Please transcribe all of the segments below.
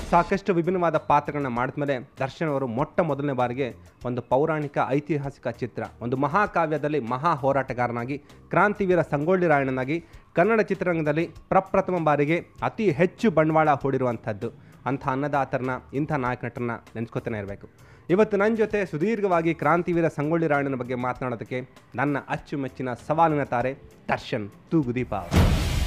ಸಾಕಷ್ಟು ವಿಭಿನ್ನವಾದ ಪಾತ್ರಗಳನ್ನ ಮಾಡಿದ್ಮೇಲೆ ದರ್ಶನ್ ಅವರು ಮೊಟ್ಟ ಮೊದಲನೇ ಬಾರಿಗೆ ಒಂದು ಪೌರಾಣಿಕ ಐತಿಹಾಸಿಕ ಚಿತ್ರ ಒಂದು ಮಹಾಕಾವ್ಯದಲ್ಲಿ ಮಹಾ ಹೋರಾಟಗಾರನಾಗಿ ಕ್ರಾಂತಿವೀರ ಸಂಗೊಳ್ಳಿ ರಾಯಣ್ಣನಾಗಿ ಕನ್ನಡ ಚಿತ್ರರಂಗದಲ್ಲಿ ಪ್ರಪ್ರಥಮ ಬಾರಿಗೆ ಅತಿ ಹೆಚ್ಚು ಬಂಡವಾಳ ಹೂಡಿರುವಂಥದ್ದು ಅಂಥ ಅನ್ನದಾತರನ್ನ ಇಂಥ ನಾಯಕ ನಟರನ್ನ ನೆನೆಸ್ಕೊತಾನೆ ಇರಬೇಕು ಇವತ್ತು ನನ್ನ ಜೊತೆ ಸುದೀರ್ಘವಾಗಿ ಕ್ರಾಂತಿವೀರ ಸಂಗೊಳ್ಳಿ ರಾಯಣ್ಣನ ಬಗ್ಗೆ ಮಾತನಾಡೋದಕ್ಕೆ ನನ್ನ ಅಚ್ಚುಮೆಚ್ಚಿನ ಸವಾಲಿನ ತಾರೆ ದರ್ಶನ್ ತೂಗುದೀಪ ಅವರು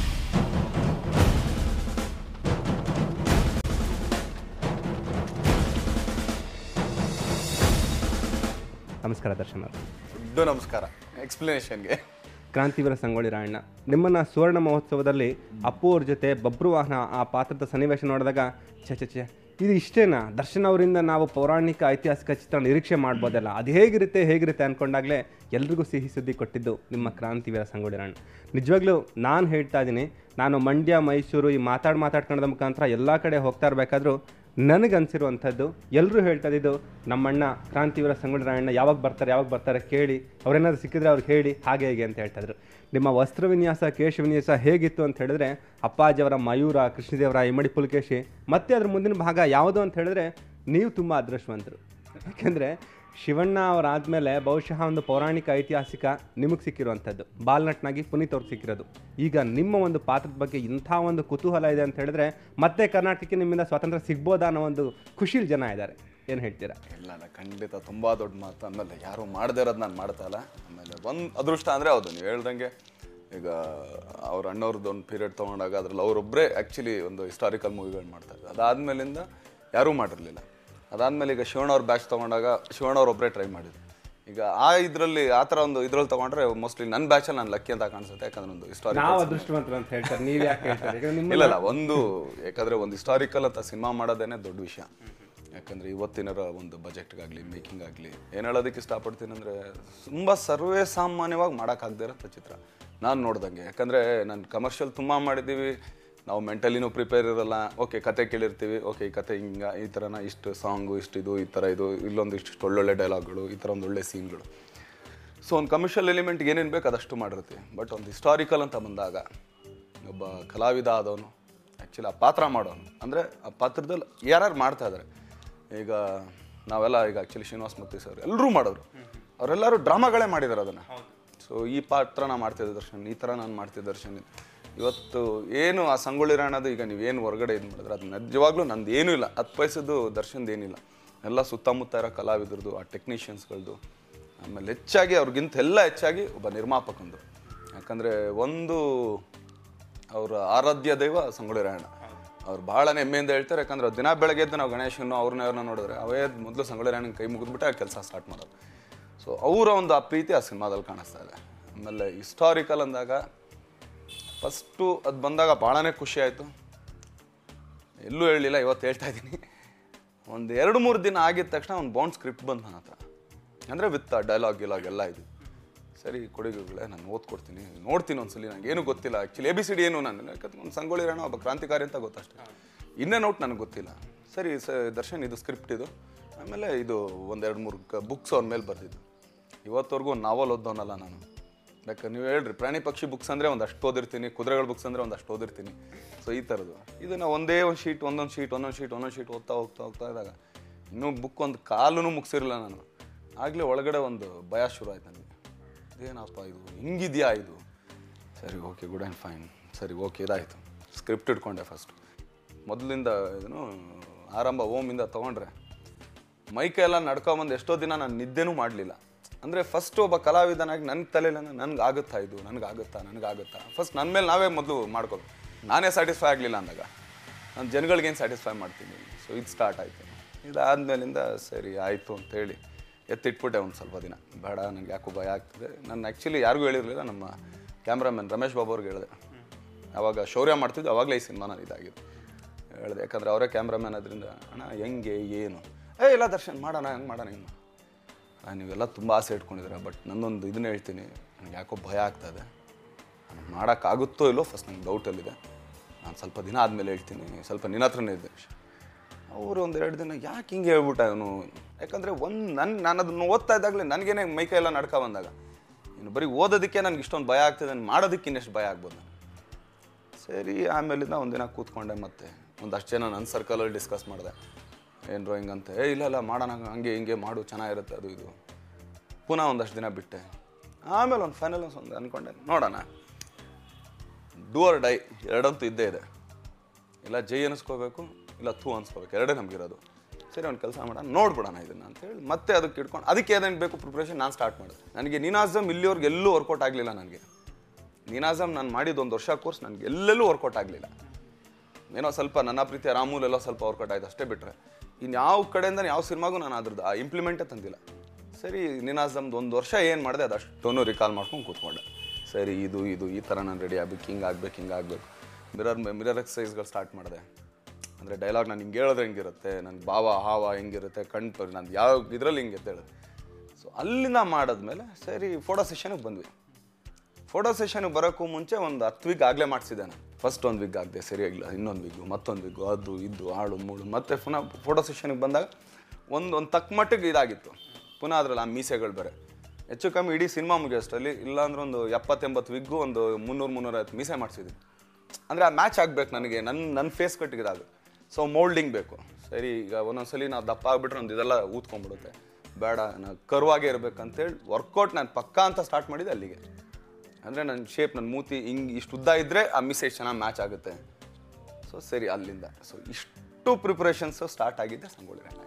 ನಮಸ್ಕಾರ ದರ್ಶನ್ ಅವರು ದೊಡ್ಡ ನಮಸ್ಕಾರ ಎಕ್ಸ್ಪ್ಲನೇಷನ್ಗೆ ಕ್ರಾಂತಿವೀರ ಸಂಗೊಳ್ಳಿ ರಾಯಣ್ಣ ನಿಮ್ಮನ್ನ ಸುವರ್ಣ ಮಹೋತ್ಸವದಲ್ಲಿ ಅಪ್ಪು ಅವ್ರ ಜೊತೆ ಬಬ್ರು ವಾಹನ ಆ ಪಾತ್ರದ ಸನ್ನಿವೇಶ ನೋಡಿದಾಗ ಛೆ ಛೆ ಛೆ ಇದು ಇಷ್ಟೇನಾ ದರ್ಶನ್ ಅವರಿಂದ ನಾವು ಪೌರಾಣಿಕ ಐತಿಹಾಸಿಕ ಚಿತ್ರ ನಿರೀಕ್ಷೆ ಮಾಡ್ಬೋದಲ್ಲ ಅದು ಹೇಗಿರುತ್ತೆ ಹೇಗಿರುತ್ತೆ ಅಂದ್ಕೊಂಡಾಗಲೇ ಎಲ್ರಿಗೂ ಸಿಹಿ ಸುದ್ದಿ ಕೊಟ್ಟಿದ್ದು ನಿಮ್ಮ ಕ್ರಾಂತಿವೀರ ಸಂಗೊಳ್ಳಿ ರಾಯಣ್ಣ ನಿಜವಾಗ್ಲೂ ನಾನು ಹೇಳ್ತಾ ಇದ್ದೀನಿ ನಾನು ಮಂಡ್ಯ ಮೈಸೂರು ಈ ಮಾತಾಡಿ ಮಾತಾಡ್ಕೊಳ್ಳೋದ ಮುಖಾಂತರ ಎಲ್ಲ ಕಡೆ ಹೋಗ್ತಾ ಇರಬೇಕಾದ್ರೂ ನನಗನ್ಸಿರುವಂಥದ್ದು ಎಲ್ಲರೂ ಹೇಳ್ತಾ ಇದ್ದು ನಮ್ಮಣ್ಣ ಕ್ರಾಂತಿವೀರ ಸಂಗೊಳ್ಳಿ ರಾಯಣ್ಣ ಯಾವಾಗ ಬರ್ತಾರೆ ಯಾವಾಗ ಬರ್ತಾರೆ ಕೇಳಿ ಅವ್ರೇನಾದ್ರು ಸಿಕ್ಕಿದ್ರೆ ಅವ್ರಿಗೆ ಹೇಳಿ ಹಾಗೆ ಹೇಗೆ ಅಂತ ಹೇಳ್ತಾ ಇದ್ರು ನಿಮ್ಮ ವಸ್ತ್ರ ವಿನ್ಯಾಸ ಕೇಶ ವಿನ್ಯಾಸ ಹೇಗಿತ್ತು ಅಂತ ಹೇಳಿದ್ರೆ ಅಪ್ಪಾಜಿಯವರ ಮಯೂರ ಕೃಷ್ಣದೇವರ ಇಮ್ಮಡಿ ಪುಲಕೇಶಿ ಮತ್ತೆ ಅದ್ರ ಮುಂದಿನ ಭಾಗ ಯಾವುದು ಅಂತ ಹೇಳಿದ್ರೆ ನೀವು ತುಂಬ ಅದೃಷ್ಟವಂತರು ಯಾಕೆಂದರೆ ಶಿವಣ್ಣ ಅವರಾದಮೇಲೆ ಬಹುಶಃ ಒಂದು ಪೌರಾಣಿಕ ಐತಿಹಾಸಿಕ ನಿಮಗೆ ಸಿಕ್ಕಿರುವಂಥದ್ದು ಬಾಲ್ನಟ್ನಾಗಿ ಪುನೀತ್ ಅವ್ರಿಗೆ ಸಿಕ್ಕಿರೋದು ಈಗ ನಿಮ್ಮ ಒಂದು ಪಾತ್ರದ ಬಗ್ಗೆ ಇಂಥ ಒಂದು ಕುತೂಹಲ ಇದೆ ಅಂತ ಹೇಳಿದ್ರೆ ಮತ್ತೆ ಕರ್ನಾಟಕಕ್ಕೆ ನಿಮ್ಮಿಂದ ಸ್ವಾತಂತ್ರ್ಯ ಸಿಗ್ಬೋದಾ ಅನ್ನೋ ಒಂದು ಖುಷಿಲ್ ಜನ ಇದ್ದಾರೆ ಏನು ಹೇಳ್ತೀರಾ ಇಲ್ಲ ಇಲ್ಲ ಖಂಡಿತ ತುಂಬ ದೊಡ್ಡ ಮಾತು ಆಮೇಲೆ ಯಾರು ಮಾಡದೇ ಇರೋದು ನಾನು ಮಾಡ್ತಾ ಇಲ್ಲ ಆಮೇಲೆ ಒಂದು ಅದೃಷ್ಟ ಅಂದರೆ ಹೌದು ನೀವು ಹೇಳ್ದಂಗೆ ಈಗ ಅವ್ರ ಅಣ್ಣವ್ರದ್ದು ಒಂದು ಪೀರಿಯಡ್ ತೊಗೊಂಡಾಗ ಅದ್ರಲ್ಲಿ ಅವರೊಬ್ಬರೇ ಆ್ಯಕ್ಚುಲಿ ಒಂದು ಹಿಸ್ಟಾರಿಕಲ್ ಮೂವಿಗಳು ಮಾಡ್ತಾರೆ ಅದಾದಮೇಲಿಂದ ಯಾರೂ ಮಾಡಿರಲಿಲ್ಲ ಅದಾದಮೇಲೆ ಈಗ ಶಿವಣ್ಣವ್ರ ಬ್ಯಾಚ್ ತೊಗೊಂಡಾಗ ಶಿವಣ್ಣವ್ರು ಒಬ್ಬರೇ ಟ್ರೈ ಮಾಡಿದ್ರು ಈಗ ಆ ಇದರಲ್ಲಿ ಆ ಥರ ಒಂದು ಇದ್ರಲ್ಲಿ ತೊಗೊಂಡ್ರೆ ಮೋಸ್ಟ್ಲಿ ನನ್ನ ಬ್ಯಾಚಲ್ಲಿ ನಾನು ಲಕ್ಕಿ ಅಂತ ಕಾಣಿಸುತ್ತೆ ಯಾಕಂದ್ರೆ ಒಂದು ಹಿಸ್ಟಾರಿಕಲ್ ನಾವು ಅದೃಷ್ಟವಂತರು ಅಂತ ಹೇಳ್ತಾರೆ ನೀವು ಯಾಕೆ ಹೇಳ್ತಾರೆ ಯಾಕಂದ್ರೆ ನಿಮ್ಮ ಇಲ್ಲ ಇಲ್ಲ ಒಂದು ಯಾಕಂದ್ರೆ ಒಂದು ಹಿಸ್ಟಾರಿಕಲ್ ಅಂತ ಸಿನಿಮಾ ಮಾಡೋದೇನೆ ದೊಡ್ಡ ವಿಷಯ ಯಾಕಂದ್ರೆ ಇವತ್ತಿನ ಒಂದು ಬಜೆಟ್ಗಾಗಲಿ ಮೇಕಿಂಗ್ ಆಗಲಿ ಏನು ಹೇಳೋದಕ್ಕೆ ಇಷ್ಟಪಡ್ತೀನಿ ಅಂದರೆ ತುಂಬ ಸರ್ವೇ ಸಾಮಾನ್ಯವಾಗಿ ಮಾಡೋಕ್ಕಾಗದೇ ಇರೋಂಥ ಚಿತ್ರ ನಾನು ನೋಡ್ದಂಗೆ ಯಾಕಂದರೆ ನಾನು ಕಮರ್ಷಿಯಲ್ ತುಂಬ ಮಾಡಿದ್ದೀವಿ ನಾವು ಮೆಂಟಲಿನೂ ಪ್ರಿಪೇರ್ ಇರಲ್ಲ ಓಕೆ ಕತೆ ಕೇಳಿರ್ತೀವಿ ಓಕೆ ಈ ಕತೆ ಹಿಂಗ ಈ ಥರನ ಇಷ್ಟು ಸಾಂಗು ಇಷ್ಟು ಇದು ಈ ಥರ ಇದು ಇಲ್ಲೊಂದು ಇಷ್ಟು ಒಳ್ಳೊಳ್ಳೆ ಡೈಲಾಗ್ಗಳು ಈ ಥರ ಒಂದು ಒಳ್ಳೆ ಸೀನ್ಗಳು ಸೊ ಒಂದು ಕಮರ್ಷಿಯಲ್ ಎಲಿಮೆಂಟ್ಗೆ ಏನೇನು ಬೇಕು ಅದಷ್ಟು ಮಾಡಿರ್ತೀವಿ ಬಟ್ ಒಂದು ಹಿಸ್ಟಾರಿಕಲ್ ಅಂತ ಬಂದಾಗ ಒಬ್ಬ ಕಲಾವಿದ ಆದವನು ಆ್ಯಕ್ಚುಲಿ ಆ ಪಾತ್ರ ಮಾಡೋನು ಅಂದರೆ ಆ ಪಾತ್ರದಲ್ಲಿ ಯಾರ್ಯಾರು ಮಾಡ್ತಾ ಇದ್ದಾರೆ ಈಗ ನಾವೆಲ್ಲ ಈಗ ಆ್ಯಕ್ಚುಲಿ ಶ್ರೀನಿವಾಸ್ ಮೂರ್ತಿ ಸರ್ ಎಲ್ಲರೂ ಮಾಡೋರು ಅವರೆಲ್ಲರೂ ಡ್ರಾಮಾಗಳೇ ಮಾಡಿದ್ದಾರೆ ಅದನ್ನು ಸೊ ಈ ಪಾತ್ರ ನಾ ಮಾಡ್ತಿದ್ದೆ ದರ್ಶನ್ ಈ ಥರ ನಾನು ಮಾಡ್ತಿದ್ದೆ ದರ್ಶನ್ ಇವತ್ತು ಏನು ಆ ಸಂಗೊಳ್ಳಿ ರಾಣದು ಈಗ ನೀವೇನು ಹೊರಗಡೆ ಇದು ಮಾಡಿದ್ರೆ ಅದು ನಿಜವಾಗ್ಲೂ ನಂದು ಏನೂ ಇಲ್ಲ ಹತ್ತು ಪೈಸದ್ದು ದರ್ಶನ್ದು ಏನಿಲ್ಲ ಎಲ್ಲ ಸುತ್ತಮುತ್ತ ಇರೋ ಕಲಾವಿದ್ರದ್ದು ಆ ಟೆಕ್ನಿಷಿಯನ್ಸ್ಗಳದ್ದು ಆಮೇಲೆ ಹೆಚ್ಚಾಗಿ ಅವ್ರಿಗಿಂತ ಎಲ್ಲ ಹೆಚ್ಚಾಗಿ ಒಬ್ಬ ನಿರ್ಮಾಪಕಂದು ಯಾಕಂದರೆ ಒಂದು ಅವರ ಆರಾಧ್ಯ ದೈವ ಸಂಗೊಳ್ಳಿ ರಾಯಣ್ಣ ಅವ್ರು ಭಾಳ ಹೆಮ್ಮೆಯಿಂದ ಹೇಳ್ತಾರೆ ಯಾಕಂದ್ರೆ ಅವ್ರು ದಿನ ಬೆಳಗ್ಗೆ ಎದ್ದು ನಾವು ಗಣೇಶನ್ನು ಅವ್ರನ್ನ ಅವ್ರನ್ನ ನೋಡಿದ್ರೆ ಅವೇ ಮೊದಲು ಸಂಗೊಳ್ಳಿ ರಾಯಣ್ಣನ ಕೈ ಮುಗಿದ್ಬಿಟ್ಟು ಆ ಕೆಲಸ ಸ್ಟಾರ್ಟ್ ಮಾಡೋದು ಸೊ ಅವರ ಒಂದು ಆ ಪ್ರೀತಿ ಆ ಸಿನಿಮಾದಲ್ಲಿ ಕಾಣಿಸ್ತಾ ಇದೆ ಆಮೇಲೆ ಹಿಸ್ಟಾರಿಕಲ್ ಅಂದಾಗ ಫಸ್ಟು ಅದು ಬಂದಾಗ ಭಾಳನೇ ಖುಷಿ ಆಯಿತು ಎಲ್ಲೂ ಹೇಳಲಿಲ್ಲ ಇವತ್ತು ಹೇಳ್ತಾ ಇದ್ದೀನಿ ಒಂದು ಎರಡು ಮೂರು ದಿನ ಆಗಿದ ತಕ್ಷಣ ಒಂದು ಬೌಂಡ್ ಸ್ಕ್ರಿಪ್ಟ್ ಬಂತು ನನ್ನ ಹತ್ರ ಅಂದರೆ ವಿತ್ ಡೈಲಾಗ್ ಗಿಲಾಗ್ ಎಲ್ಲ ಇದು ಸರಿ ಕೊಡುಗೆಗಳೇ ನಾನು ಓದ್ಕೊಡ್ತೀನಿ ನೋಡ್ತೀನಿ ಒಂದ್ಸಲಿ ನಂಗೆ ಏನು ಗೊತ್ತಿಲ್ಲ actually A B C D ಏನು ನಾನು ಯಾಕಂದ್ರೆ ಒಂದು ಸಂಗೊಳ್ಳಿ ರಾಣ ಒಬ್ಬ ಕ್ರಾಂತಿಕಾರಿ ಅಂತ ಗೊತ್ತಷ್ಟೇ ಇನ್ನೇ ನೋಟ್ ನನಗೆ ಗೊತ್ತಿಲ್ಲ ಸರಿ ಸ ದರ್ಶನ್ ಇದು ಸ್ಕ್ರಿಪ್ಟ್ ಇದು ಆಮೇಲೆ ಇದು ಒಂದೆರಡು ಮೂರು ಬುಕ್ಸ್ ಅವ್ರ ಮೇಲೆ ಬರ್ತಿದ್ದು ಇವತ್ತವರೆಗೂ ಒಂದು ನಾವಲ್ ಓದೋನಲ್ಲ ನಾನು ಯಾಕಂದ್ರೆ ನೀವು ಹೇಳ್ರಿ ಪ್ರಾಣಿ ಪಕ್ಷಿ ಬುಕ್ಸ್ ಅಂದರೆ ಒಂದು ಅಷ್ಟು ಓದಿರ್ತೀನಿ ಕುದುರೆಗಳ ಬುಕ್ಸ್ ಅಂದರೆ ಒಂದು ಅಷ್ಟು ಓದಿರ್ತೀನಿ ಸೊ ಈ ಥರದ್ದು ಇದನ್ನು ಒಂದೇ ಒಂದು ಶೀಟ್ ಒಂದೊಂದು ಶೀಟ್ ಒಂದೊಂದು ಶೀಟ್ ಒಂದೊಂದು ಶೀಟ್ ಓದ್ತಾ ಹೋಗ್ತಾ ಹೋಗ್ತಾ ಇದ್ದಾಗ ಇನ್ನೂ ಬುಕ್ ಒಂದು ಕಾಲೂ ಮುಗಿಸಿರಲಿಲ್ಲ ನಾನು ಆಗಲೇ ಒಳಗಡೆ ಒಂದು ಭಯ ಶುರು ಆಯ್ತು ನನಗೆ ಇದೇನಪ್ಪ ಇದು ಹಿಂಗಿದೆಯಾ ಇದು ಸರಿ ಓಕೆ ಗುಡ್ ಆ್ಯಂಡ್ ಫೈನ್ ಸರಿ ಓಕೆ ಇದಾಯಿತು ಸ್ಕ್ರಿಪ್ಟ್ ಇಟ್ಕೊಂಡೆ ಫಸ್ಟ್ ಮೊದಲಿಂದ ಇದನ್ನು ಆರಂಭ ಓಮಿಂದ ತೊಗೊಂಡ್ರೆ ಮೈಕೆಲ್ಲ ನಡ್ಕೊಂಬಂದು ಎಷ್ಟೋ ದಿನ ನಾನು ನಿದ್ದೆನೂ ಮಾಡಲಿಲ್ಲ ಅಂದರೆ ಫಸ್ಟ್ ಒಬ್ಬ ಕಲಾವಿದನಾಗಿ ನನ್ನ ತಲೆಯಲ್ಲಿ ನನಗೆ ಆಗುತ್ತಾ ಇದು ನನಗೆ ಆಗುತ್ತಾ ನನಗೆ ಆಗುತ್ತಾ ಫಸ್ಟ್ ನನ್ನ ಮೇಲೆ ನಾವೇ ಮೊದಲು ಮಾಡ್ಕೋದು ನಾನೇ ಸ್ಯಾಟಿಸ್ಫೈ ಆಗಲಿಲ್ಲ ಅಂದಾಗ ನಾನು ಜನಗಳಿಗೇನು ಸ್ಯಾಟಿಸ್ಫೈ ಮಾಡ್ತೀನಿ ಸೊ ಇದು ಸ್ಟಾರ್ಟ್ ಆಯಿತು ಇದಾದ್ಮೇಲಿಂದ ಸರಿ ಆಯಿತು ಅಂತೇಳಿ ಎತ್ತಿಟ್ಬಿಟ್ಟೆ ಒಂದು ಸ್ವಲ್ಪ ದಿನ ಬೇಡ ನನಗೆ ಯಾಕೋ ಭಯ ಆಗ್ತದೆ ನಾನು ಆ್ಯಕ್ಚುಲಿ ಯಾರಿಗೂ ಹೇಳಿರಲಿಲ್ಲ ನಮ್ಮ ಕ್ಯಾಮ್ರಾಮನ್ ರಮೇಶ್ ಬಾಬು ಅವ್ರಿಗೆ ಹೇಳಿದೆ ಅವಾಗ ಶೌರ್ಯ ಮಾಡ್ತಿದ್ದು ಅವಾಗಲೇ ಈ ಸಿನಿಮಾ ನಾನು ಇದಾಗಿದ್ದು ಹೇಳಿದೆ ಯಾಕಂದರೆ ಅವರೇ ಕ್ಯಾಮ್ರಾಮನ್ ಅದರಿಂದ ಅಣ್ಣ ಹೆಂಗೆ ಏನು ಏ ಇಲ್ಲ ದರ್ಶನ್ ಮಾಡೋಣ ಹೆಂಗೆ ಮಾಡೋಣ ಹಿಂಗೆ ಅಣ್ಣ, ನೀವೆಲ್ಲ ತುಂಬ ಆಸೆ ಇಟ್ಕೊಂಡಿದ್ದೀರ ಬಟ್ ನನ್ನೊಂದು ಇದನ್ನ ಹೇಳ್ತೀನಿ ನನಗೆ ಯಾಕೋ ಭಯ ಆಗ್ತದೆ ನನಗೆ ಮಾಡೋಕ್ಕಾಗುತ್ತೋ ಇಲ್ಲೋ ಫಸ್ಟ್ ನಂಗೆ ಡೌಟಲ್ಲಿದೆ ನಾನು ಸ್ವಲ್ಪ ದಿನ ಆದಮೇಲೆ ಹೇಳ್ತೀನಿ ಸ್ವಲ್ಪ ನಿನ್ನ ಹತ್ರನೇ ಇದ್ದೆ ಅವರು ಒಂದೆರಡು ದಿನ ಯಾಕೆ ಹಿಂಗೆ ಹೇಳ್ಬಿಟ್ಟ ಅವನು ಯಾಕಂದರೆ ಒಂದು ನನ್ನ ನಾನು ಅದನ್ನು ಓದ್ತಾ ಇದ್ದಾಗಲೇ ನನಗೇನೆ ಮೈಕೈ ಎಲ್ಲ ನಡ್ಕ ಬಂದಾಗ ಇನ್ನು ಬರೀ ಓದೋದಕ್ಕೆ ನನಗೆ ಇಷ್ಟೊಂದು ಭಯ ಆಗ್ತದೆ ಮಾಡೋದಕ್ಕೆ ಇನ್ನೆಷ್ಟು ಭಯ ಆಗ್ಬೋದು ನನಗೆ ಸರಿ ಆಮೇಲಿಂದ ಒಂದಿನ ಕೂತ್ಕೊಂಡೆ ಮತ್ತೆ ಒಂದಷ್ಟು ಜನ ನನ್ನ ಸರ್ಕಲಲ್ಲಿ ಡಿಸ್ಕಸ್ ಮಾಡಿದೆ ಏನು ಹಿಂಗಂತ ಏ ಇಲ್ಲ ಇಲ್ಲ ಮಾಡೋಣ ಹಂಗೆ ಹಿಂಗೆ ಮಾಡು ಚೆನ್ನಾಗಿರುತ್ತೆ ಅದು ಇದು ಪುನಃ ಒಂದಷ್ಟು ದಿನ ಬಿಟ್ಟೆ ಆಮೇಲೆ ಒಂದು ಫೈನಲ್ ಒಂದು ಅಂದ್ಕೊಂಡೆ ನೋಡೋಣ ಡೂ ಆರ್ ಡೈ ಎರಡಂತೂ ಇದ್ದೇ ಇದೆ ಇಲ್ಲ ಜೈ ಅನಿಸ್ಕೋಬೇಕು ಇಲ್ಲ ಥೂ ಅನ್ಸ್ಕೋಬೇಕು ಎರಡೇ ನಮಗಿರೋದು ಸರಿ ಒಂದು ಕೆಲಸ ಮಾಡೋಣ ನೋಡ್ಬಿಡೋಣ ಇದನ್ನು ಅಂತೇಳಿ ಮತ್ತೆ ಅದಕ್ಕೆ ಇಟ್ಕೊಂಡು ಅದಕ್ಕೆ ಏನೇನು ಬೇಕು ಪ್ರಿಪ್ರೇಷನ್ ನಾನು ಸ್ಟಾರ್ಟ್ ಮಾಡಿದೆ ನನಗೆ ನಿನಾಜಮ್ ಇಲ್ಲಿವರೆಗೆ ಎಲ್ಲೂ ವರ್ಕೌಟ್ ಆಗಲಿಲ್ಲ ನನಗೆ ನಿನಾಜಮ್ ನಾನು ಮಾಡಿದ ಒಂದು ವರ್ಷ ಕೋರ್ಸ್ ನನಗೆ ಎಲ್ಲೆಲ್ಲೂ ವರ್ಕೌಟ್ ಆಗಲಿಲ್ಲ ಏನೋ ಸ್ವಲ್ಪ ನನ್ನ ಪ್ರೀತಿಯ ರಾಮೂಲೆಲ್ಲ ಸ್ವಲ್ಪ ವರ್ಕೌಟ್ ಆಯ್ತು ಅಷ್ಟೇ ಬಿಟ್ಟರೆ ಇನ್ಯಾವ ಕಡೆಯಿಂದ ಯಾವ ಸಿನಿಮಾಗೂ ನಾನು ಅದ್ರದ್ದು ಆ ಇಂಪ್ಲಿಮೆಂಟೇ ತಂದಿಲ್ಲ ಸರಿ ನಿನಾಜಮ್ದು ಒಂದು ವರ್ಷ ಏನು ಮಾಡಿದೆ ಅದು ಅಷ್ಟೊಂದು ರಿಕಾಲ್ ಮಾಡ್ಕೊಂಡು ಕೂತ್ಕೊಂಡೆ ಸರಿ ಇದು ಇದು ಈ ಥರ ನಾನು ರೆಡಿ ಆಗ್ಬೇಕು ಹಿಂಗೆ ಆಗ್ಬೇಕು ಹಿಂಗೆ ಆಗಬೇಕು ಮಿರರ್ ಮಿರರ್ ಎಕ್ಸಸೈಸ್ಗಳು ಸ್ಟಾರ್ಟ್ ಮಾಡಿದೆ ಅಂದರೆ ಡೈಲಾಗ್ ನಾನು ಹಿಂಗೆ ಹೇಳಿದ್ರೆ ಹೆಂಗಿರುತ್ತೆ ನನ್ನ ಭಾವ ಹಾವ ಹೆಂಗಿರುತ್ತೆ ಕಣ್ಣು ನಾನು ಯಾವ ಇದರಲ್ಲಿ ಹಿಂಗೆ ಹೇಳುತ್ತೆ ಸೊ ಅಲ್ಲಿಂದ ಮಾಡಿದ್ಮೇಲೆ ಸರಿ ಫೋಟೋ ಸೆಷನ್ಗೆ ಬಂದ್ವಿ ಫೋಟೋ ಸೆಷನ್ಗೆ ಬರೋಕ್ಕೂ ಮುಂಚೆ ಒಂದು ಹತ್ತು ವಿಗ್ ಆಗಲೇ ಮಾಡಿಸಿದ್ದೆ ನಾನು ಫಸ್ಟ್ ಒಂದು ವಿಗ್ ಆಗದೆ ಸರಿಯಾಗಿಲ್ಲ ಇನ್ನೊಂದು ವಿಗ್ಗು ಮತ್ತೊಂದು ವಿಗ್ಗು ಅದು ಇದು ಆಳು ಮೂಳು ಮತ್ತೆ ಪುನಃ ಫೋಟೋ ಸೆಷನ್ಗೆ ಬಂದಾಗ ಒಂದು ಒಂದು ತಕ್ಕ ಮಟ್ಟಿಗೆ ಇದಾಗಿತ್ತು ಪುನಃ ಅದ್ರಲ್ಲಿ ಆ ಮೀಸೆಗಳು ಬೇರೆ ಹೆಚ್ಚು ಕಮ್ಮಿ ಇಡೀ ಸಿನಿಮಾ ಮುಗಿಯೋಷ್ಟರಲ್ಲಿ ಇಲ್ಲಾಂದ್ರೆ ಒಂದು ಎಪ್ಪತ್ತೆಂಬತ್ತು ವಿಗ್ಗು ಒಂದು ಮುನ್ನೂರು ಮುನ್ನೂರೈವತ್ತು ಮೀಸೆ ಮಾಡಿಸಿದ್ವಿ ಅಂದರೆ ಆ ಮ್ಯಾಚ್ ಆಗ್ಬೇಕು ನನಗೆ ನನ್ನ ನನ್ನ ಫೇಸ್ ಕಟ್ಟಿಗೆ ಅದು ಸೊ ಮೋಲ್ಡಿಂಗ್ ಬೇಕು ಸರಿ ಈಗ ಒಂದೊಂದ್ಸಲಿ ನಾವು ದಪ್ಪ ಆಗ್ಬಿಟ್ರೆ ಒಂದು ಇದೆಲ್ಲ ಊದ್ಕೊಂಡ್ಬಿಡುತ್ತೆ ಬೇಡ ನಾನು ಕರುವಾಗೇ ಇರ್ಬೇಕಂತೇಳಿ ವರ್ಕೌಟ್ ನಾನು ಪಕ್ಕಾ ಅಂತ ಸ್ಟಾರ್ಟ್ ಮಾಡಿದೆ ಅಲ್ಲಿಗೆ ಅಂದರೆ ನನ್ನ ಶೇಪ್ ನನ್ನ ಮೂತಿ ಹಿಂಗೆ ಇಷ್ಟು ಉದ್ದ ಇದ್ದರೆ ಆ ಮಿಸೇಜ್ ಚೆನ್ನಾಗಿ ಮ್ಯಾಚ್ ಆಗುತ್ತೆ ಸೊ ಸರಿ ಅಲ್ಲಿಂದ ಸೊ ಇಷ್ಟು ಪ್ರಿಪ್ರೇಷನ್ಸು ಸ್ಟಾರ್ಟ್ ಆಗಿದ್ದೆ ಸಂಗೊಳ್ಳಿ ರಾಯಣ್ಣ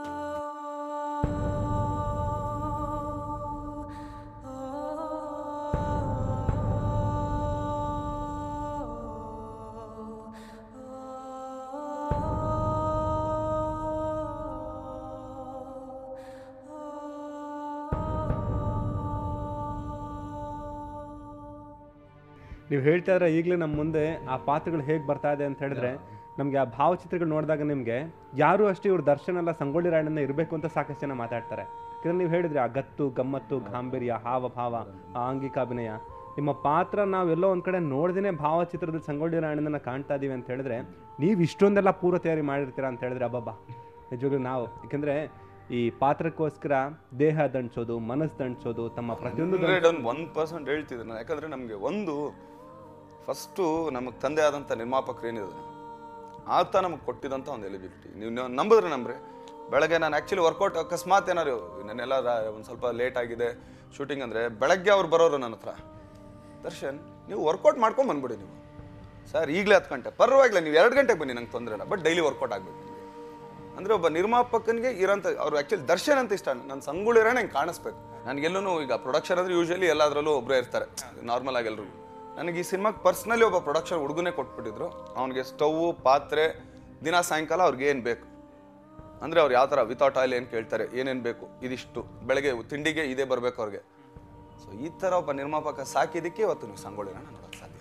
ನೀವು ಹೇಳ್ತಾ ಇದ್ರೆ ಈಗಲೇ ನಮ್ಮ ಮುಂದೆ ಆ ಪಾತ್ರಗಳು ಹೇಗೆ ಬರ್ತಾ ಇದೆ ಅಂತ ಹೇಳಿದ್ರೆ ನಮಗೆ ಆ ಭಾವಚಿತ್ರಗಳು ನೋಡಿದಾಗ ನಿಮಗೆ ಯಾರು ಅಷ್ಟೇ ಇವ್ರು ದರ್ಶನ ಅಲ್ಲ ಸಂಗೊಳ್ಳಿ ರಾಯಣ್ಣನ ಇರಬೇಕು ಅಂತ ಸಾಕಷ್ಟು ಜನ ಮಾತಾಡ್ತಾರೆ ಯಾಕಂದ್ರೆ ನೀವು ಹೇಳಿದ್ರಿ ಆ ಗತ್ತು ಗಮ್ಮತ್ತು ಗಾಂಭೀರ್ಯ ಹಾವ ಭಾವ ಆ ಆಂಗಿಕಾಭಿನಯ ನಿಮ್ಮ ಪಾತ್ರ ನಾವೆಲ್ಲೋ ಒಂದ್ ಕಡೆ ನೋಡ್ದೇನೆ ಭಾವಚಿತ್ರದಲ್ಲಿ ಸಂಗೊಳ್ಳಿ ರಾಯಣ್ಣನ ಕಾಣ್ತಾ ಇದೀವಿ ಅಂತ ಹೇಳಿದ್ರೆ ನೀವು ಇಷ್ಟೊಂದೆಲ್ಲ ಪೂರ್ವ ತಯಾರಿ ಮಾಡಿರ್ತೀರಾ ಅಂತ ಹೇಳಿದ್ರೆ ಅಬ್ಬಬ್ಬಾ ನಿಜವಾಗ್ಲೂ ನಾವು ಯಾಕಂದ್ರೆ ಈ ಪಾತ್ರಕ್ಕೋಸ್ಕರ ದೇಹ ದಂಡ್ಸೋದು ಮನಸ್ಸು ದಂಡ್ಸೋದು ತಮ್ಮ ಪ್ರತಿಯೊಂದು ಹಂಡ್ರೆಡ್ ಒಂದು ಒನ್ ಪರ್ಸೆಂಟ್ ಹೇಳ್ತಿದ್ದೆ ನಾನು ಯಾಕಂದರೆ ನಮಗೆ ಒಂದು ಫಸ್ಟು ನಮಗೆ ತಂದೆ ಆದಂಥ ನಿರ್ಮಾಪಕರು ಏನಿದೆ ಆತ ನಮಗೆ ಕೊಟ್ಟಿದಂಥ ಒಂದು ಎಲಿಜಿಬಿಲಿಟಿ ನೀವು ನೀವು ನಂಬಿದ್ರೆ ನಂಬ್ರಿ ಬೆಳಗ್ಗೆ ನಾನು ಆ್ಯಕ್ಚುಲಿ ವರ್ಕೌಟ್ ಅಕಸ್ಮಾತ್ ಏನಾರು ನನ್ನೆಲ್ಲ ಒಂದು ಸ್ವಲ್ಪ ಲೇಟ್ ಆಗಿದೆ ಶೂಟಿಂಗ್ ಅಂದರೆ ಬೆಳಗ್ಗೆ ಅವ್ರು ಬರೋರು ನನ್ನ ಹತ್ರ ದರ್ಶನ್ ನೀವು ವರ್ಕೌಟ್ ಮಾಡ್ಕೊಂಡು ಬಂದ್ಬಿಡಿ ನೀವು ಸರ್ ಈಗಲೇ ಹತ್ತು ಗಂಟೆ ಪರವಾಗಿಲ್ಲ ನೀವು ಎರಡು ಗಂಟೆಗೆ ಬನ್ನಿ ನಂಗೆ ತೊಂದರೆ ಇಲ್ಲ ಬಟ್ ಡೈಲಿ ವರ್ಕೌಟ್ ಆಗಬೇಕು ನಿಮಗೆ ಅಂದರೆ ಒಬ್ಬ ನಿರ್ಮಾಪಕನಿಗೆ ಇರೋಂಥ ಅವ್ರು ಆ್ಯಕ್ಚುಲಿ ದರ್ಶನ್ ಅಂತ ಇಷ್ಟ ನನ್ನ ಸಂಗುಳಿರ ನಂಗೆ ಕಾಣಿಸ್ಬೇಕು ನನಗೆಲ್ಲೂ ಈಗ ಪ್ರೊಡಕ್ಷನ್ ಅಂದರೆ ಯೂಶಲಿ ಎಲ್ಲದರಲ್ಲೂ ಒಬ್ಬರೇ ಇರ್ತಾರೆ ನಾರ್ಮಲ್ ಆಗಿ ಎಲ್ರಿಗೂ ನನಗೆ ಈ ಸಿನಿಮಾಗೆ ಪರ್ಸ್ನಲಿ ಒಬ್ಬ ಪ್ರೊಡಕ್ಷನ್ ಹುಡುಗನೇ ಕೊಟ್ಬಿಟ್ಟಿದ್ರು ಅವನಿಗೆ ಸ್ಟವ್ ಪಾತ್ರೆ ದಿನ ಸಾಯಂಕಾಲ ಅವ್ರಿಗೆ ಏನು ಬೇಕು ಅಂದರೆ ಅವ್ರು ಯಾವ ಥರ ವಿತೌಟ್ ಆಯಿಲ್ ಏನು ಕೇಳ್ತಾರೆ ಏನೇನು ಬೇಕು ಇದಿಷ್ಟು ಬೆಳಗ್ಗೆ ತಿಂಡಿಗೆ ಇದೇ ಬರಬೇಕು ಅವ್ರಿಗೆ ಸೊ ಈ ಥರ ಒಬ್ಬ ನಿರ್ಮಾಪಕ ಸಾಕಿದ್ದಕ್ಕೆ ಇವತ್ತು ನೀವು ಸಂಗೊಳ್ಳಿನ ನೋಡೋಕ್ಕೆ ಸಾಧ್ಯ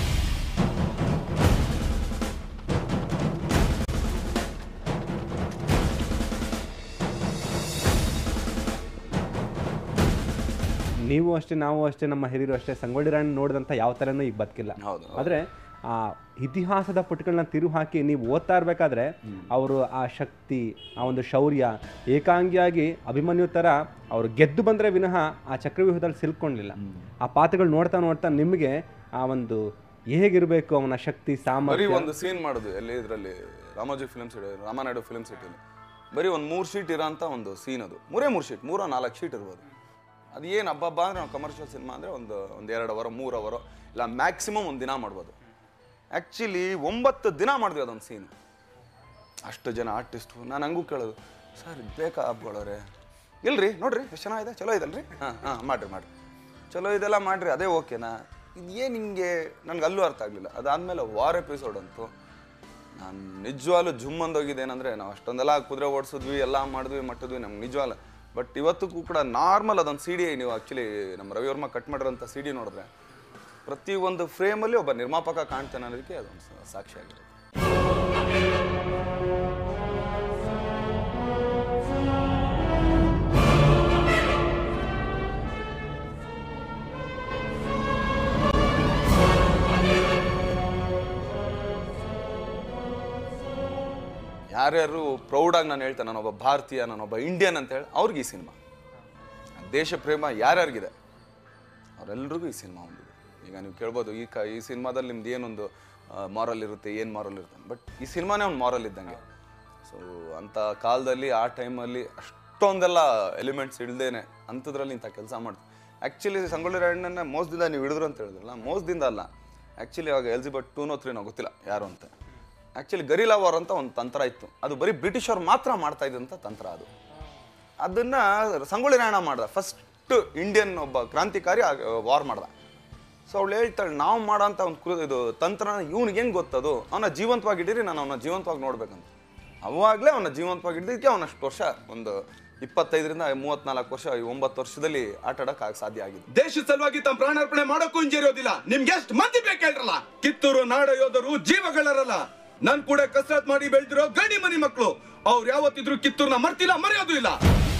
ನೀವು ಅಷ್ಟೇ ನಾವು ಅಷ್ಟೇ ನಮ್ಮ ಹಿರಿಯರು ಅಷ್ಟೇ ಸಂಗೊಳ್ಳಿ ರಾಯಣ್ಣ ನೋಡಿದಂಥ ಯಾವ ಥರನೂ ಈಗ ಬದುಕಿಲ್ಲ ಹೌದು ಆದರೆ ಆ ಇತಿಹಾಸದ ಪುಟಗಳನ್ನ ತಿರು ಹಾಕಿ ನೀವು ಓದ್ತಾ ಇರಬೇಕಾದ್ರೆ ಅವರು ಆ ಶಕ್ತಿ ಆ ಒಂದು ಶೌರ್ಯ ಏಕಾಂಗಿಯಾಗಿ ಅಭಿಮನ್ಯು ಥರ ಅವರು ಗೆದ್ದು ಬಂದರೆ ವಿನಃ ಆ ಚಕ್ರವ್ಯೂಹದಲ್ಲಿ ಸಿಲ್ಕೊಂಡಿಲ್ಲ ಆ ಪಾತ್ರಗಳು ನೋಡ್ತಾ ನೋಡ್ತಾ ನಿಮಗೆ ಆ ಒಂದು ಹೇಗಿರಬೇಕು ಅವನ ಶಕ್ತಿ ಬರೀ ಸಾಮರ್ಥ್ಯ ಒಂದು ಸೀನ್ ಮಾಡೋದು ಎಲ್ಲಿ ಇದರಲ್ಲಿ Ramoji Film City Ramanaidu Film ಸಿಟಿಲಿ ಬರೀ ಒಂದು ಮೂರು ಶೀಟ್ ಇರೋಂಥ ಒಂದು ಸೀನ್ ಅದು ಮೂರೇ ಮೂರು ಶೀಟ್ ಮೂರೋ ನಾಲ್ಕು ಶೀಟ್ ಇರ್ಬೋದು ಅದು ಏನು ಹಬ್ಬ ಅಂದ್ರೆ ನಾವು ಕಮರ್ಷಿಯಲ್ ಸಿನಿಮಾ ಅಂದರೆ ಒಂದು ಒಂದು ಎರಡು ಅವರ್ ಮೂರು ಅವರ್ ಇಲ್ಲ ಮ್ಯಾಕ್ಸಿಮಮ್ ಒಂದು ದಿನ ಮಾಡ್ಬೋದು ಆ್ಯಕ್ಚುಲಿ ಒಂಬತ್ತು ದಿನ ಮಾಡಿದ್ವಿ ಅದೊಂದು ಸೀನ್ ಅಷ್ಟು ಜನ ಆರ್ಟಿಸ್ಟು ನಾನು ಹಂಗೂ ಕೇಳೋದು ಸರ್ ಇದು ಬೇಕಾ ಹಬ್ಗಳವ್ರೆ ಇಲ್ರಿ ನೋಡ್ರಿ ಎಷ್ಟು ಚೆನ್ನಾಗಿದೆ ಚಲೋ ಇದಲ್ರಿ ಹಾಂ ಹಾಂ ಮಾಡಿರಿ ಮಾಡಿರಿ ಚಲೋ ಇದೆಲ್ಲ ಮಾಡಿರಿ ಅದೇ ಓಕೆನಾ ಇದು ಏನು ಹಿಂಗೆ ನನಗೆ ಅಲ್ಲೂ ಅರ್ಥ ಆಗಲಿಲ್ಲ ಅದಾದಮೇಲೆ ವಾರ್ ಎಪಿಸೋಡ್ ಅಂತು ನಾನು ನಿಜವಾಗ್ಲೂ ಜುಮ್ ಅಂದೋಗಿದೆ ಏನಂದರೆ ನಾವು ಅಷ್ಟೊಂದೆಲ್ಲ ಕುದುರೆ ಓಡಿಸಿದ್ವಿ ಎಲ್ಲ ಮಾಡಿದ್ವಿ ಮಟ್ಟಿದ್ವಿ ನಮ್ಗೆ ನಿಜವಾಗ್ಲ ಬಟ್ ಇವತ್ತಿಗೂ ಕೂಡ ನಾರ್ಮಲ್ ಅದೊಂದು ಸಿ ಡಿ ನೀವು ಆ್ಯಕ್ಚುಲಿ ನಮ್ಮ ರವಿವರ್ಮ ಕಟ್ ಮಾಡಿರೋಂಥ ಸಿ ಡಿ ನೋಡಿದ್ರೆ ಪ್ರತಿ ಒಂದು ಫ್ರೇಮಲ್ಲಿ ಒಬ್ಬ ನಿರ್ಮಾಪಕ ಕಾಣ್ತಾನೆ ಅನ್ನೋದಕ್ಕೆ ಅದೊಂದು ಸಾ- ಸಾಕ್ಷಿ ಆಗಿದೆ ಯಾರ್ಯಾರು ಪ್ರೌಡಾಗಿ ನಾನು ಹೇಳ್ತೇನೆ ನಾನೊಬ್ಬ ಭಾರತೀಯ ನಾನೊಬ್ಬ ಇಂಡಿಯನ್ ಅಂತ ಹೇಳಿ ಅವ್ರಿಗೆ ಈ ಸಿನಿಮಾ ದೇಶ ಪ್ರೇಮ ಯಾರ್ಯಾರಿಗಿದೆ ಅವರೆಲ್ರಿಗೂ ಈ ಸಿನಿಮಾ ಹೊಂದಿದೆ ಈಗ ನೀವು ಕೇಳ್ಬೋದು ಈ ಕ ಈ ಸಿನಿಮಾದಲ್ಲಿ ನಿಮ್ದು ಏನೊಂದು ಮಾರಲ್ ಇರುತ್ತೆ ಏನು ಮಾರಲ್ ಇರುತ್ತೆ ಬಟ್ ಈ ಸಿನಿಮಾನೇ ಒಂದು ಮಾರಲ್ ಇದ್ದಂಗೆ ಸೊ ಅಂಥ ಕಾಲದಲ್ಲಿ ಆ ಟೈಮಲ್ಲಿ ಅಷ್ಟೊಂದೆಲ್ಲ ಎಲಿಮೆಂಟ್ಸ್ ಇಳ್ದೇನೆ ಅಂಥದ್ರಲ್ಲಿ ಇಂಥ ಕೆಲಸ ಮಾಡ್ತೀವಿ ಆ್ಯಕ್ಚುಲಿ ಸಂಗೊಳ್ಳಿ ರಾಯಣ್ಣನ ಮೋಸದಿಂದ ನೀವು ಹಿಡಿದ್ರು ಅಂತ ಹೇಳಿದ್ರಲ್ಲ ಮೋಸದಿಂದ ಅಲ್ಲ ಆ್ಯಕ್ಚುಲಿ ಅವಾಗ ಎಲ್ಜಿಬಟ್ ಟೂನೋ ತ್ರೀನೋ ಗೊತ್ತಿಲ್ಲ ಯಾರು ಅಂತ ಆ್ಯಕ್ಚುಲಿ ಗರಿಲಾ ವಾರ್ ಅಂತ ಒಂದು ತಂತ್ರ ಇತ್ತು ಅದು ಬರೀ ಬ್ರಿಟಿಷರು ಮಾತ್ರ ಮಾಡ್ತಾ ಇದ್ದಂಥ ತಂತ್ರ ಅದು ಅದನ್ನ ಸಂಗೊಳ್ಳಿ ರಾಯಣ್ಣ ಮಾಡ್ದ ಫಸ್ಟ್ ಇಂಡಿಯನ್ ಒಬ್ಬ ಕ್ರಾಂತಿಕಾರಿ ವಾರ್ ಮಾಡ್ದ ಸೊ ಅವಳು ಹೇಳ್ತಾಳೆ ನಾವು ಮಾಡೋಂಥ ಒಂದು ಕೃ ಇದು ತಂತ್ರನ ಇವ್ನಿಗೆ ಹೆಂಗೆ ಗೊತ್ತದು ಅವನ ಜೀವಂತವಾಗಿ ಇಡೀರಿ ನಾನು ಅವನ ಜೀವಂತವಾಗಿ ನೋಡ್ಬೇಕಂತ ಅವಾಗಲೇ ಅವನ ಜೀವಂತವಾಗಿ ಹಿಡಿದಕ್ಕೆ ಅವನ ಅಷ್ಟು ವರ್ಷ ಒಂದು ಇಪ್ಪತ್ತೈದರಿಂದ ಮೂವತ್ನಾಲ್ಕು ವರ್ಷ ಈ ಒಂಬತ್ತು ವರ್ಷದಲ್ಲಿ ಆಟ ಆಡಕ್ಕೆ ಸಾಧ್ಯ ಆಗಿದೆ ದೇಶ ಸಲುವಾಗಿ ತಮ್ಮ ಪ್ರಾಣಾರ್ಪಣೆ ಮಾಡೋಕ್ಕೂ ಹಿಂಜರಿಯೋದಿಲ್ಲ ನಿಮ್ಗೆ ಎಷ್ಟು ಮಂದಿ ಬೇಕೇಳ್ರಲ್ಲ ಕಿತ್ತೂರು ನಾಡ ಯೋಧರು ಜೀವಗಳರಲ್ಲ ನನ್ ಕೂಡ ಕಸರತ್ ಮಾಡಿ ಬೆಳೆದಿರೋ ಗಡಿ ಮನಿ ಮಕ್ಕಳು ಅವ್ರು ಯಾವತ್ತಿದ್ರು ಕಿತ್ತೂರ್ನ ಮರ್ತಿಲ್ಲ ಮರೆಯೋದು ಇಲ್ಲ